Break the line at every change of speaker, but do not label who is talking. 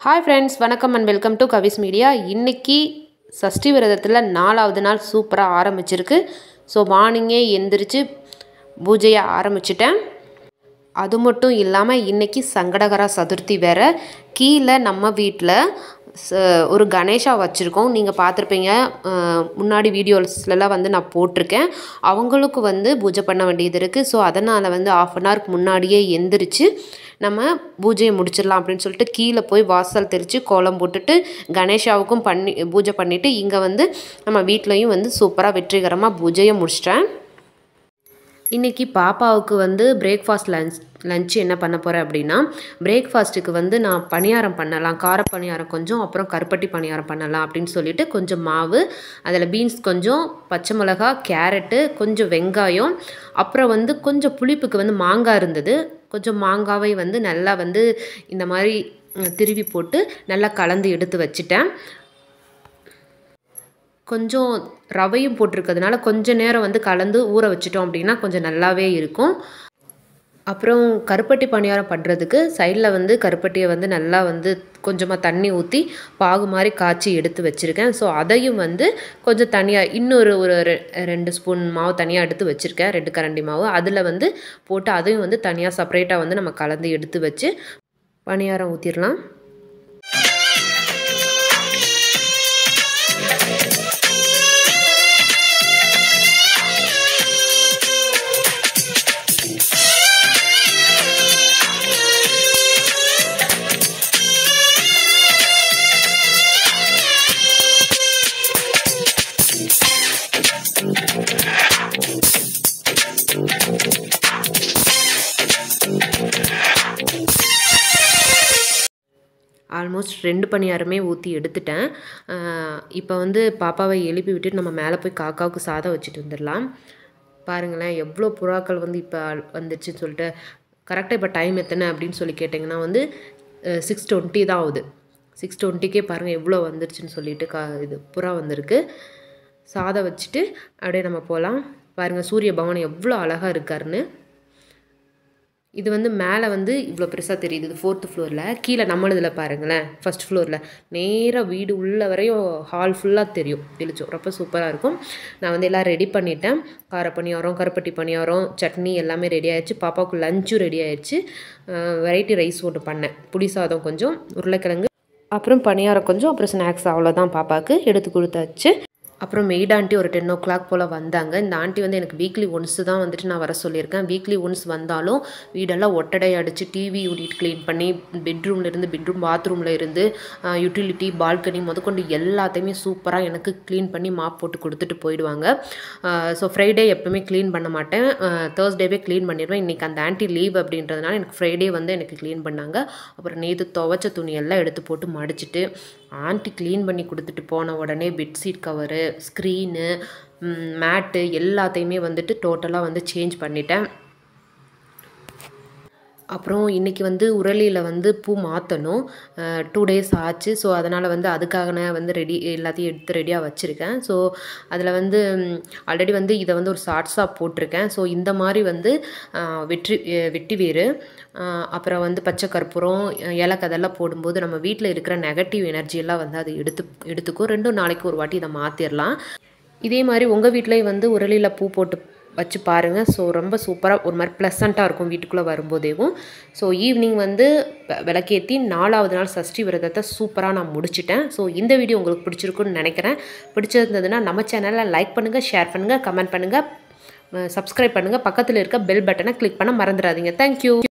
hi friends வணக்கம் and welcome to Kavis media இன்னைக்கு சஷ்டி விரதத்தில் நாலாவது நாள் சூப்பராக ஆரம்பிச்சிருக்கு ஸோ மார்னிங்கே எந்திரிச்சு பூஜையை ஆரம்பிச்சிட்டேன் அது மட்டும் இல்லாமல் இன்றைக்கி சங்கடகர சதுர்த்தி வேற கீழே நம்ம வீட்டில் ஒரு கணேஷா வச்சுருக்கோம் நீங்கள் பார்த்துருப்பீங்க அஹ், முன்னாடி வீடியோஸ்லலாம் வந்து நான் போட்டிருக்கேன் அவங்களுக்கு வந்து பூஜை பண்ண வேண்டியது இருக்குது ஸோ அதனால் வந்து ஆஃப் அன் ஹவருக்கு முன்னாடியே எந்திரிச்சு நம்ம பூஜையை முடிச்சிடலாம் அப்படின்னு சொல்லிட்டு கீழே போய் வாசல் தெளித்து கோலம் போட்டுட்டு கணேஷாவுக்கும் பண்ணி பூஜை பண்ணிவிட்டு இங்கே வந்து நம்ம வீட்லேயும் வந்து சூப்பராக வெற்றிகரமாக பூஜையை முடிச்சிட்டேன் இன்றைக்கி பாப்பாவுக்கு வந்து பிரேக்ஃபாஸ்ட் லஞ்ச் லஞ்ச் என்ன பண்ண போகிறேன் அப்படின்னா பிரேக்ஃபாஸ்ட்டுக்கு வந்து நான் பணியாரம் பண்ணலாம் கார பணியாரம் கொஞ்சம் அப்புறம் கருப்பட்டி பணியாரம் பண்ணலாம் அப்படின்னு சொல்லிட்டு கொஞ்சம் மாவு அதில் பீன்ஸ் கொஞ்சம் பச்சை மிளகா கேரட்டு கொஞ்சம் வெங்காயம் அப்புறம் வந்து கொஞ்சம் புளிப்புக்கு வந்து மாங்காய் இருந்தது கொஞ்சம் மாங்காவை வந்து நல்லா வந்து இந்த மாதிரி ம், திருவி போட்டு நல்லா கலந்து எடுத்து வச்சுட்டேன் கொஞ்சம் ரவையும் போட்டிருக்கிறதுனால கொஞ்ச நேரம் வந்து கலந்து ஊற வச்சிட்டோம் அப்படின்னா கொஞ்சம் நல்லாவே இருக்கும் அப்புறம் கருப்பட்டி பணியாரம் பண்ணுறதுக்கு சைடில் வந்து கருப்பட்டியை வந்து நல்லா வந்து கொஞ்சமாக தண்ணி ஊற்றி பாகு மாதிரி காய்ச்சி எடுத்து வச்சுருக்கேன் ஸோ அதையும் வந்து கொஞ்சம் தனியாக இன்னொரு ஒரு ரெ- ரெண்டு ஸ்பூன் மாவு தனியாக எடுத்து வச்சுருக்கேன் ரெண்டு கரண்டி மாவு அதில் வந்து போட்டு அதையும் வந்து தனியாக செப்பரேட்டாக வந்து நம்ம கலந்து எடுத்து வச்சு பணியாரம் ஊற்றிடலாம் ஆல்மோஸ்ட் ரெண்டு பணியாரமே ஊற்றி எடுத்துட்டேன் இப்போ வந்து பாப்பாவை எழுப்பி விட்டுட்டு நம்ம மேலே போய் காக்காவுக்கு சாதம் வச்சுட்டு வந்துடலாம் பாருங்களேன் எவ்வளோ புறாக்கள் வந்து இப்போ வந்துச்சுன்னு சொல்லிட்டு கரெக்டாக இப்போ டைம் எத்தனை அப்படின்னு சொல்லி கேட்டிங்கன்னா வந்து சிக்ஸ் டுவெண்ட்டி தான் ஆகுது சிக்ஸ் டுவெண்ட்டிக்கே பாருங்கள் எவ்வளோ வந்துருச்சுன்னு சொல்லிட்டு கா இது புறா வந்திருக்கு சாதம் வச்சுட்டு அப்படியே நம்ம போகலாம் பாருங்கள் சூரிய பவன் எவ்வளோ அழகாக இருக்காருன்னு இது வந்து மேலே வந்து இவ்வளோ பெருசாக தெரியுது இது ஃபோர்த்து ஃப்ளோரில் கீழே நம்மளதில் பாருங்களேன் ஃபர்ஸ்ட் ஃப்ளோரில் நேராக வீடு உள்ள வரையும் ஹால் ஃபுல்லாக தெரியும் வெளிச்சம் ரொம்ப சூப்பராக இருக்கும் நான் வந்து எல்லாம் ரெடி பண்ணிட்டேன் கார பணியாரம் கருப்பட்டி பணியாரம் சட்னி எல்லாமே ரெடி ஆயிடுச்சு பாப்பாவுக்கு லஞ்சும் ரெடி ஆயிடுச்சு வெரைட்டி ரைஸ் ஒன்று பண்ணேன் புளி சாதம் கொஞ்சம் உருளைக்கிழங்கு அப்புறம் பணியாரம் கொஞ்சம் அப்புறம் ஸ்நாக்ஸ் அவ்வளோதான் பாப்பாவுக்கு எடுத்து கொடுத்தாச்சு அப்புறம் மெய்ட் ஆண்டி ஒரு டென் ஓ கிளாக் போல் வந்தாங்க இந்த ஆண்டி வந்து எனக்கு வீக்லி ஒன்ஸ் தான் வந்துட்டு நான் வர சொல்லியிருக்கேன் வீக்லி ஒன்ஸ் வந்தாலும் வீடெல்லாம் ஒட்டடை அடித்து டிவி யூனிட் க்ளீன் பண்ணி பெட்ரூமில் இருந்து பெட்ரூம் பாத்ரூமில் இருந்து யூட்டிலிட்டி பால்கனி முதற்கொண்டு எல்லாத்தையுமே சூப்பராக எனக்கு க்ளீன் பண்ணி மாப் போட்டு கொடுத்துட்டு போயிடுவாங்க ஸோ ஃப்ரைடே எப்பவுமே க்ளீன் பண்ண மாட்டேன் தேர்ஸ்டேவே க்ளீன் பண்ணிடுவேன் இன்றைக்கி அந்த ஆண்டி லீவ் அப்படின்றதுனால எனக்கு ஃப்ரைடே வந்து எனக்கு க்ளீன் பண்ணாங்க அப்புறம் நேற்று துவைச்ச துணியெல்லாம் எடுத்து போட்டு மடிச்சிட்டு ஆண்டி க்ளீன் பண்ணி கொடுத்துட்டு போன உடனே பெட்ஷீட் கவரு ஸ்க்ரீனு மேட்டு எல்லாத்தையுமே வந்துட்டு டோட்டலாக வந்து சேஞ்ச் பண்ணிட்டேன் அப்புறம் இன்றைக்கி வந்து உரலியில் வந்து பூ மாற்றணும் டூ டேஸ் ஆச்சு ஸோ அதனால் வந்து அதுக்காக நான் வந்து ரெடி எல்லாத்தையும் எடுத்து ரெடியாக வச்சுருக்கேன் ஸோ அதில் வந்து ஆல்ரெடி வந்து இதை வந்து ஒரு ஷார்ட்ஸாக போட்டிருக்கேன் ஸோ இந்த மாதிரி வந்து அஹ், வெற்றி அஹ், வெட்டி வேறு அஹ், அப்புறம் வந்து பச்சை கற்பூரம் ஏலக்காய் அதெல்லாம் போடும்போது நம்ம வீட்டில் இருக்கிற நெகட்டிவ் எனர்ஜியெல்லாம் வந்து அது எடுத்து எடுத்துக்கும் ரெண்டும் நாளைக்கு ஒரு வாட்டி இதை மாற்றிடலாம் இதே மாதிரி உங்கள் வீட்லேயும் வந்து உரலியில் பூ போட்டு வச்சு பாருங்கள் ஸோ ரொம்ப சூப்பராக ஒரு மாதிரி ப்ளசண்ட்டாக இருக்கும் வீட்டுக்குள்ளே வரும்போதேவும் ஸோ ஈவினிங் வந்து வெ- விளக்கேத்தி நாலாவது நாள் சஷ்டி விரதத்தை சூப்பராக நான் முடிச்சிட்டேன் ஸோ இந்த வீடியோ உங்களுக்கு பிடிச்சிருக்குன்னு நினைக்கிறேன் பிடிச்சிருந்ததுன்னா நம்ம சேனலை லைக் பண்ணுங்கள் ஷேர் பண்ணுங்கள் கமெண்ட் பண்ணுங்கள் சப்ஸ்கிரைப் பண்ணுங்கள் பக்கத்தில் இருக்க பெல் பட்டனை கிளிக் பண்ண மறந்துடாதீங்க தேங்க்யூ